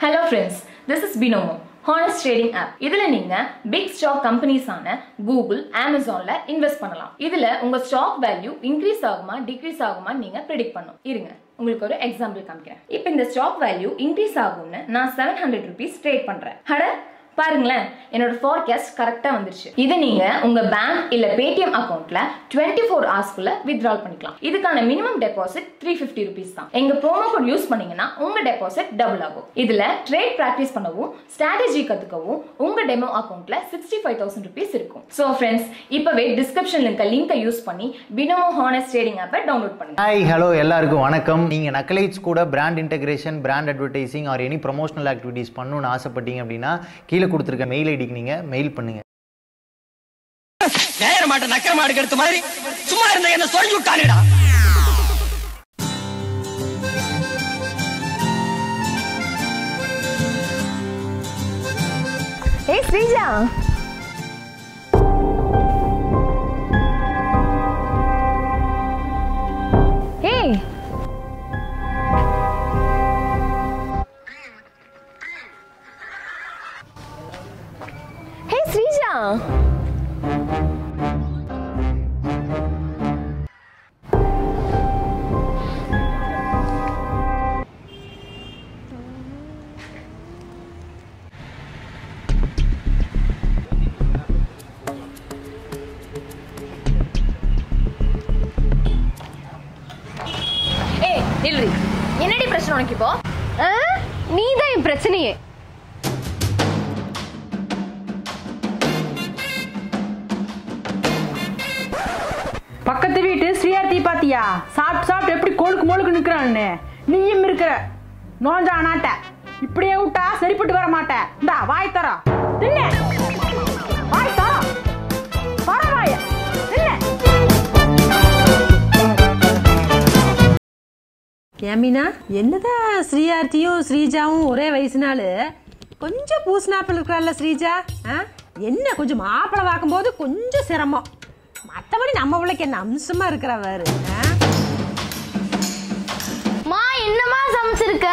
Hello friends this is Binomo honest trading app இதுல நீங்க big stock கம்பெனிஸான Google அமேசான்ல இன்வெஸ்ட் பண்ணலாம் இதுல உங்க ஸ்டாக் வேல்யூ இன்க்ரீஸ் ஆகுமா டிக்ரீஸ் ஆகுமா நீங்க ப்ரெடிக்ட் பண்ணும் இருங்க உங்களுக்கு ஒரு எக்ஸாம்பிள் காமிக்கிறேன் இப்போ இந்த ஸ்டாக் வேல்யூ இன்க்ரீஸ் ஆகும்னு நான் செவன் ஹண்ட்ரட் ருபீஸ் ட்ரேட் பண்றேன் அட பாருங்களேன் என்னோட forecast கரெக்டா வந்துருச்சு இது நீங்க உங்க பேங்க் இல்ல பேடிஎம் அக்கவுண்ட்ல டுவெண்ட்டி ஃபோர் ஹவர்ஸ்க்குள்ள வித்ட்ரால் பண்ணிக்கலாம் இதுக்கான minimum deposit three fifty rupees தான் எங்க ப்ரோமோ கோட் யூஸ் பண்ணீங்கன்னா உங்க டெபாசிட் டபுள் ஆகும் இதுல ட்ரேட் பிராக்டிஸ் பண்ணவும் ஸ்ட்ராட்டஜி கத்துக்கவும் உங்க டெமோ அக்கவுண்ட்ல சிக்ஸ்டி ஃபைவ் தௌசண்ட் ருபீஸ் இருக்கும் ஸோ ஃப்ரெண்ட்ஸ் இப்பவே டிஸ்கிரிப்ஷன்ல இருக்க லிங்கை யூஸ் பண்ணி பினோமோ ஹானஸ்ட் ட்ரேடிங் ஆப்பை டவுன்லோட் பண்ணுங்க ஹாய் ஹலோ எல்லாருக்கும் வணக்கம் நீங்கள் நக்கலைட்ஸ் கூட brand integration brand advertising or any promotional activities பண்ணணும்னு ஆசைப்பட்டீங்க அப்படின்னா கீழே கொடுத்துருக்க மெயில் ஐடிக்கு நீங்கள் மெயில் பண்ணுங்கள் நேர மாட்ட நக்கர மாடு எடுத்த மாதிரி சும்மா இருந்த என்ன சொல்லி விட்டானுடா ஏய் ஸ்ரீஜா ஏய் ஹே ஸ்ரீஜா ஏய் நில்றி என்னடி பிரச்சனை உனக்கு இப்போ நீ தான் என் பிரச்சனையே பக்கத்து வீட்டு ஸ்ரீயார்த்தி பாத்தியா சாப்பிட்டு சாப்பிட்டு எப்படி கோழுக்கு மோளுக்கு நிக்கிறான்னு நீயும் இருக்கிற நோஞ்சா நாட்ட இப்படியே விட்டா சரிப்பட்டு வர மாட்டேன் இந்தா வாய் தர தின்ன வாய் தர தர வாய தின்ன ஏமினா என்னதான் ஸ்ரீயார்த்தியும் ஸ்ரீஜாவும் ஒரே வயசுனால கொஞ்சம் பூசினாப்பில் இருக்கிறாள்ல ஸ்ரீஜா ஆ என்ன கொஞ்சம் மாப்பிள்ளை பார்க்கும்போது கொஞ்சம் சிரமம் மற்றபடி நம்ம பிள்ளைக்கு என்ன அம்சமா இருக்கிறவர் மா என்னமா சமைச்சிருக்க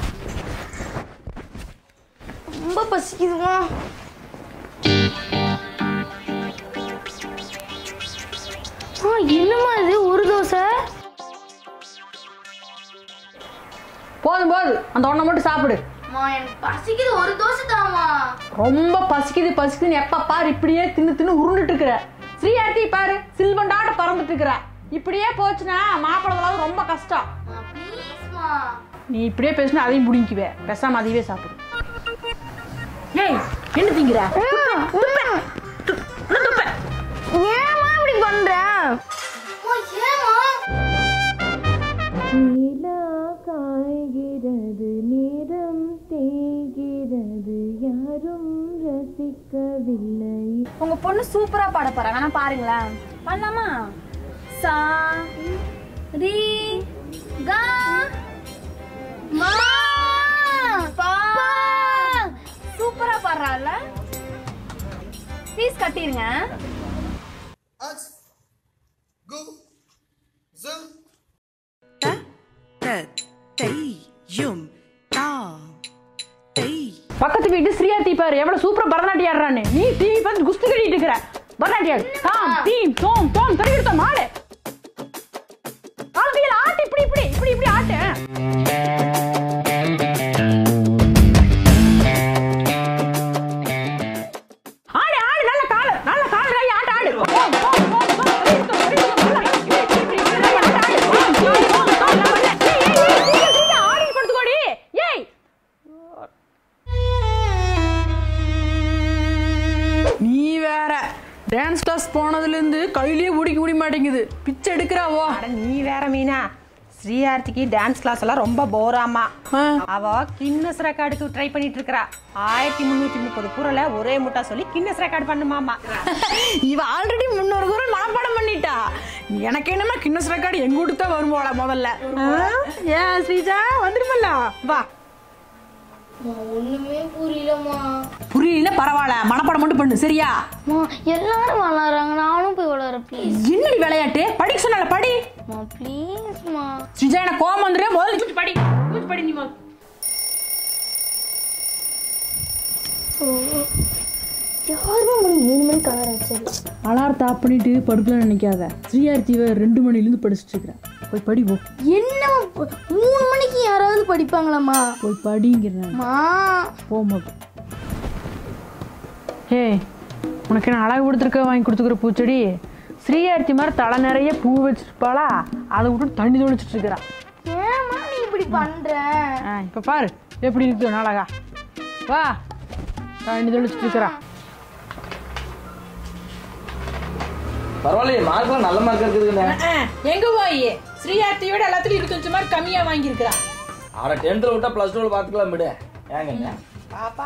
ரொம்ப பசிக்குதுமா ஆ என்னம்மா இது ஒரு தோசை போதும் போதும் அந்த ஒன்றை மட்டும் சாப்பிடு அம்மா எனக்கு பசிக்குது ஒரு தோசை தாமா ரொம்ப பசிக்குது பசிக்குதுன்னு எப்ப பாரு இப்படியே தின்னு தின்னு உருண்டுட்டு இருக்கிற ஸ்ரீயார்த்தி பாரு சில்வண்டாட்ட பறந்துட்டு இருக்கிற இப்படியே போச்சுன்னா மாப்பிள்ளை ரொம்ப கஷ்டம் ப்ளீஸ்மா நீ இப்படியே பேசினா அதையும் முடிக்குவே பேசாம அதையவே சாப்பிடு ஏய் என்ன திங்கிற ஏமா இப்படி பண்ற ஏமா நிலா காய்கிறது நேரம் தேய்கிறது யாரும் ரசிக்கவில்லை உங்க பொண்ணு சூப்பரா பாட போறா வேணா பாருங்களேன் பண்ணலாமா சா ரி கா மா பா சூப்பரா பாடுறாள்ல ஃபீஸ் கட்டிருங்க பக்கத்து வீட்டு ஸ்ரீயார்த்தி பாரு எவ்வளவு சூப்பரா பரதநாட்டியம் ஆடுறான்னு நீ டிவி பார்த்து குஸ்தி கட்டிட்டு இருக்கிற பரதநாட்டியம் தாம் தீம் தோம் தோம் தெரிவித்த மாடு ஆளுகையில் ஆட்டு இப்படி இப்படி இப்படி இப்படி ஆட்டு ஆடு ஆடு நல்ல காலு நல்ல காலு ராய் ஆட்டு ஆடு தோம், தோம், தோம், தோம், தெரிவித்த, தெரிவித்த, நல்ல, இப்படி, இப்படி, இப்படி, இப்படி, ஆட்டு, ஆடு. தோம், தோம், தோம், தோம், நல்ல, நல்ல. ஏய், ஏய், ஏய், சீக்கிரம், சீக்கிரம், ஆடிட்டு படுத்துக்கோடி. ஏய் நீ வேற டான்ஸ் கிளாஸ் போனதுலேருந்து கையிலேயே பிடிக்க முடிய மாட்டேங்குது பிச்சை எடுக்கிறாவோ அட நீ வேற மீனா ஸ்ரீயார்த்திக்கு டான்ஸ் கிளாஸ் எல்லாம் ரொம்ப போராமா ஆ. அவ கின்னஸ் ரெக்கார்டுக்கு ட்ரை பண்ணிட்டு இருக்கறா ஆயிரத்தி முந்நூற்றி முப்பது குரலை ஒரே முட்டா சொல்லி கின்னஸ் ரெக்கார்ட் பண்ணுமாமா இவ ஆல்ரெடி முன்னொரு குரல் மனப்பாடம் பண்ணிட்டா எனக்கு என்னமா கின்னஸ் ரெக்கார்டு எங்க வீட்டுக்கு தான் வரும் போல முதல்ல ஆ? ஏன் ஸ்ரீஜா வந்துருமல்ல வா ஒண்ணுமே புரியலம்மா புரியல பரவாயில்ல மனப்பாடம் மட்டும் பண்ணு சரியா அம்மா எல்லாரும் விளாடுறாங்க நானும் போய் விளாட்றேன் ப்ளீஸ் என்னடி விளையாட்டு படிக்க சொன்னால படி மா ப்ளீஸ்மா ஸ்ரீஜா எனக்கு கோவம் வந்துரு முதல்ல தூக்கி படி தூக்கி படி நீ முதல்ல. யாருமே மணி மூணு மணிக்கு அலாரம் வச்சது அலாரத்தை ஆஃப் பண்ணிட்டு படுக்கலாம்னு நினைக்காத ஸ்ரீயார்த்திவை ரெண்டு மணிலேருந்து படிச்சுட்டு இருக்கிறேன் போய் படி போ என்ன மூணு மணிக்கு யாராவது படிப்பாங்களாம்மா போய் படிங்கிறேன் மா போகும்போது ஹே உனக்கு என்ன அழகு கொடுத்துருக்க வாங்கி கொடுத்துக்கிற பூச்செடி ஸ்ரீயார்த்தி மாதிரி தலை நிறைய பூ வச்சிருப்பாளா அதை விட்டு தண்ணி தொளிச்சிட்டு இருக்கிறா ஏம்மா நீ இப்படி பண்ற ஆ இப்போ பாரு எப்படி இருக்கு அழகா வா தண்ணி தொளிச்சிட்டு இருக்கிறா பரவாயில்லையே மார்க்லாம் நல்ல மார்க் இருக்குதுங்க எங்க போய் ஸ்ரீயார்த்தியோட எல்லாத்துலயும் இருபத்தஞ்சு மார்க் கம்மியா வாங்கியிருக்கிறா ஆட டென்த்தில் விட்டா ப்ளஸ் டூவில் பார்த்துக்கலாம் விடு ஏங்க பாப்பா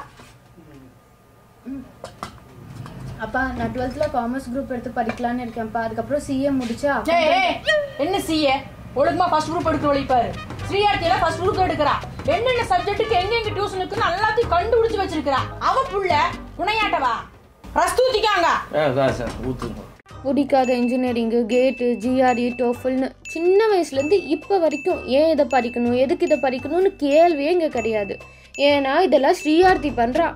அப்பா நான் டுவெல்த்தில் காமர்ஸ் குரூப் எடுத்து படிக்கலான்னு இருக்கேன்ப்பா அதுக்கப்புறம் சிஏ முடிச்சா ஏய் என்ன சிஏ ஒழுங்கமா ஃபர்ஸ்ட் குரூப் எடுக்க வழிப்பாரு ஸ்ரீயார்த்தியில ஃபர்ஸ்ட் குரூப் எடுக்கிறா என்னென்ன சப்ஜெக்ட்டுக்கு எங்க எங்க டியூஷன் இருக்குன்னு எல்லாத்தையும் கண்டுபிடிச்சு வச்சிருக்கிறா அவ புள்ள புனையாட்டவா பிரஸ்தூத்திக்காங்க சார் சார் ஊற்றுங்க பிடிக்காத இன்ஜினியரிங்கு கேட்டு ஜிஆர்இ டோஃபல்னு சின்ன வயசுலேருந்து இப்போ வரைக்கும் ஏன் இதை படிக்கணும் எதுக்கு இதை படிக்கணும்னு கேள்வியே இங்கே கிடையாது ஏன்னா இதெல்லாம் ஸ்ரீயார்த்தி பண்ணுறா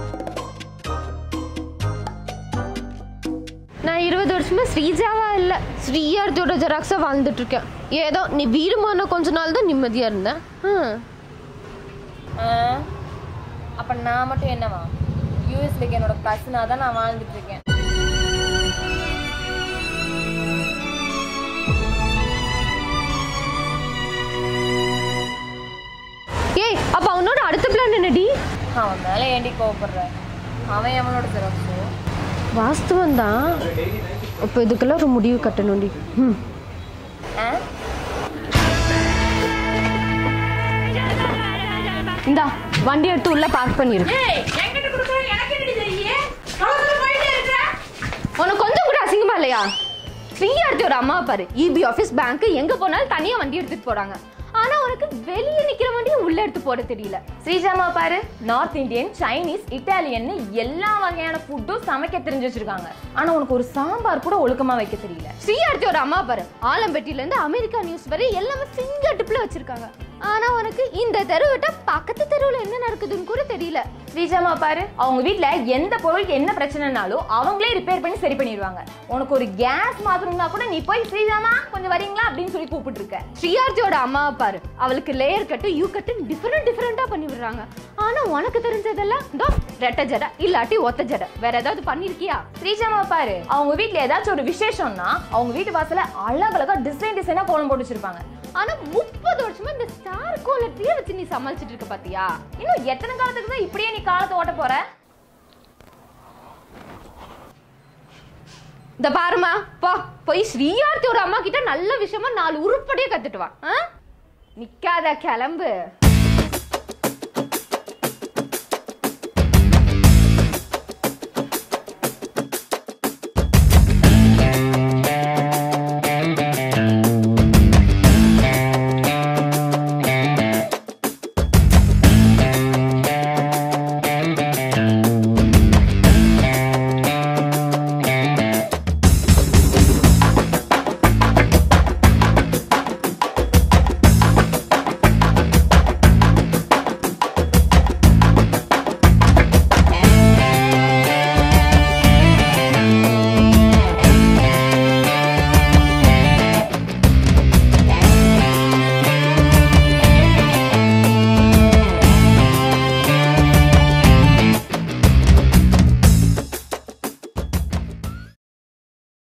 நான் இருபது வருஷமா ஸ்ரீஜாவா இல்லை ஸ்ரீயார்த்தியோட ஜெராக்ஸாக வாழ்ந்துட்டு இருக்கேன் ஏதோ நீ வீடுமான கொஞ்ச நாள் தான் நிம்மதியாக இருந்தேன் ஹம். அப்ப நான் மட்டும் என்னவா யூஎஸ்ல என்னோட கசினா தான் நான் வாழ்ந்துட்டு இருக்கேன் ஏய் அப்ப அவனோட அடுத்த பிளான் என்னடி அவன் மேல ஏண்டி கோவப்படுற அவன் எவனோட ஜெராக்ஸோ வாஸ்தவம் தான் இப்போ இதுக்கெல்லாம் ஒரு முடிவு கட்டணும்டி ம் இந்தா வண்டி எடுத்து உள்ள பார்க் பண்ணிரு உனக்கு கொஞ்சம் கூட அசிங்கமா இல்லையா ஸ்ரீயார்த்தியோட அம்மா பாரு இபி ஆஃபீஸ் பேங்க் எங்க போனாலும் தனியா வண்டி எடுத்துட்டு போறாங்க ஆனா உனக்கு வெளியே நிக்கிற வண்டியை உள்ள எடுத்து போட தெரியல ஸ்ரீஜாமா பாரு நார்த் இந்தியன் சைனீஸ் இட்டாலியன் எல்லா வகையான ஃபுட்டும் சமைக்க தெரிஞ்சு வச்சிருக்காங்க ஆனா உனக்கு ஒரு சாம்பார் கூட ஒழுக்கமா வைக்க தெரியல ஸ்ரீயார்த்தியோட அம்மா பாரு ஆலம்பட்டியில இருந்து அமெரிக்கா நியூஸ் வரை எல்லாமே சிங்க அடுப்புல வச்சிருக்காங்க ஆனா உனக்கு இந்த தெரு விட்டா பக்கத்து தெருவுல என்ன நடக்குதுன்னு கூட தெரியல ஸ்ரீஜாமா பாரு அவங்க வீட்ல எந்த பொருளுக்கு என்ன பிரச்சனைனாலும் அவங்களே ரிப்பேர் பண்ணி சரி பண்ணிடுவாங்க உனக்கு ஒரு கேஸ் மாத்தணும்னா கூட நீ போய் ஸ்ரீஜாமா கொஞ்சம் வரீங்களா அப்படின்னு சொல்லி கூப்பிட்டு இருக்க ஸ்ரீயார்த்தியோட அம்மா பாரு அவளுக்கு layer cut U cut different டிஃபரெண்டா பண்ணி விடுறாங்க ஆனா உனக்கு தெரிஞ்சதெல்லாம் இதோ ரெட்டை ஜடை இல்லாட்டி ஒத்த ஜடை வேற ஏதாவது பண்ணிருக்கியா ஸ்ரீஜாமா பாரு அவங்க வீட்ல ஏதாச்சும் ஒரு விசேஷம்னா அவங்க வீட்டு வாசல்ல அழகழகா டிசைன் டிசைனா கோலம் போட்டு வச்சிருப்பாங்க ஆனா முப்பது வருஷமா இந்த ஸ்டார் கோலத்தையே வச்சு நீ சமாளிச்சிட்டு இருக்க பாத்தியா இன்னும் எத்தனை காலத்துக்கு தான் இப்படியே நீ காலத்தை ஓட்ட போற இந்த பாருமா போ போய் ஸ்ரீயார்த்தியோட அம்மா கிட்ட நல்ல விஷயமா நாலு உருப்படியே கத்துட்டு வா ஆ? நிக்காத கிளம்பு